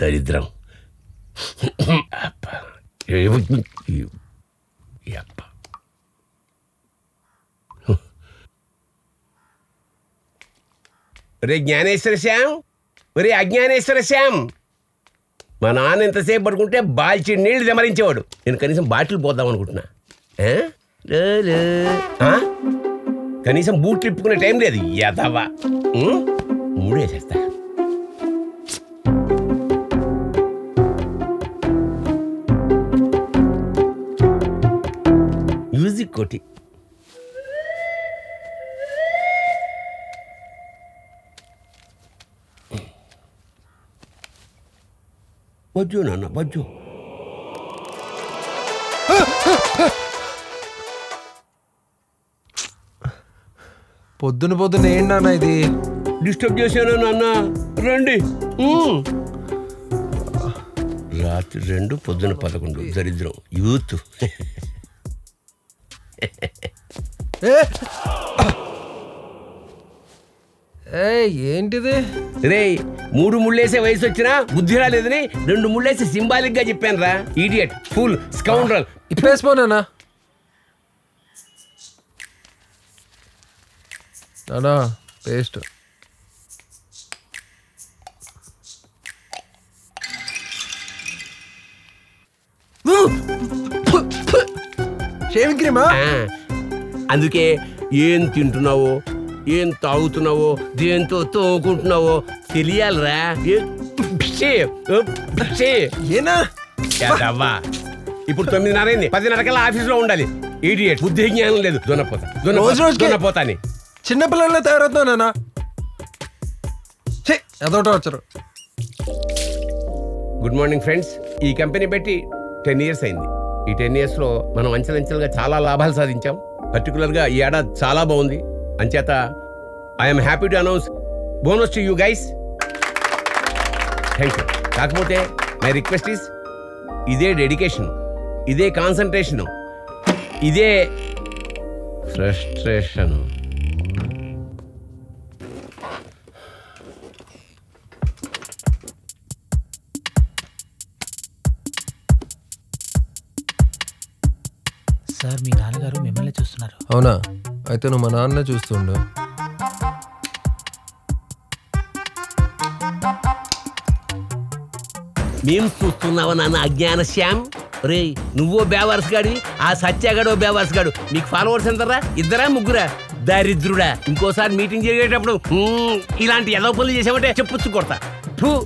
దరిద్రం అబ్బా. ఏ- ఈ అబ్బా. ఒరే జ్ఞానేశ్వర శ్యామ్ ఒరే అజ్ఞానేశ్వర శ్యామ్ మా నాన్న ఎంతసేపు పడుకుంటే బాల్చి నీళ్లు దమరించేవాడు నేను కనీసం బాటిల్ పోద్దాం అనుకుంటున్నా ఆ? లే, లే. ఆ? కనీసం బూట్లు ఇప్పుకునే టైం లేదు యదవా ఉం? మూడేసేస్తా మ్యూజిక్ కొట్టి వజ్జు నాన్న వజ్జు పొద్దున పొద్దున ఏంటన్నా ఇది డిస్టర్బ్ చేశాను నాన్న రండి ఉమ్. రాత్రి రెండు పొద్దున పదకొండు దరిద్రం యూత్ ఏ! ఏ ఏంటిది రే మూడు ముళ్ళేసే వయసు వచ్చినా బుద్ధి రాలేదని రెండు ముళ్ళేసి సింబాలిక్ గా చెప్పాను రా ఈడియట్ ఫుల్ స్కౌండ్రల్ ఇప్పేసిపోనా నానా పేస్ట్ షేవింగ్ క్రీమా అందుకే ఏం తింటున్నావో ఏం తాగుతున్నావో దేంతో తోకుంటున్నావో తెలియాలిరా ఏ- పిచ్చే, ఓ పిచ్చే. ఏనా యాదవ్వా. ఇప్పుడు తొమ్మిదిన్నర అయింది పదిన్నర కల్లా ఆఫీసులో ఉండాలి ఈడియట్ బుద్ధి జ్ఞానం లేదు దొన్నపోతా రోజు రోజుకి- దొన్నపోతా అని చిన్నపిల్లలే తయారవుతున్నా నాన్న ఛీ అదొకటి వచ్చారు గుడ్ మార్నింగ్ ఫ్రెండ్స్ ఈ కంపెనీ పెట్టి టెన్ ఇయర్స్ అయింది ఈ టెన్ ఇయర్స్ లో మనం అంచెలంచెలుగా చాలా లాభాలు సాధించాం పర్టికులర్ గా ఈ ఏడాది చాలా బాగుంది అంచేత I'm happy to announce bonus to you guys thank you కాకపోతే మై రిక్వెస్ట్ ఇస్ ఇదే డెడికేషన్ ఇదే కాన్సన్ట్రేషన్ ఇదే ఫ్రస్ట్రేషన్ సార్ మీ నాన్నగారు మిమ్మల్ని చూస్తున్నారు అవునా అయితే నువ్వు మా నాన్న చూస్తుండు మేము చూస్తున్నావా నాన్న అజ్ఞాన శ్యామ్ రే నువ్వో బేవర్స్ గాడి ఆ సత్యాగాడో బేవర్స్ గాడు నీకు ఫాలోవర్స్ ఎంతరా ఇద్దరా ముగ్గురా దరిద్రుడా ఇంకోసారి మీటింగ్ జరిగేటప్పుడు "హ్మ్, ఇలాంటి ఎదో పనులు చేసామంటే చెప్పుచ్చు కొడతా ఫు,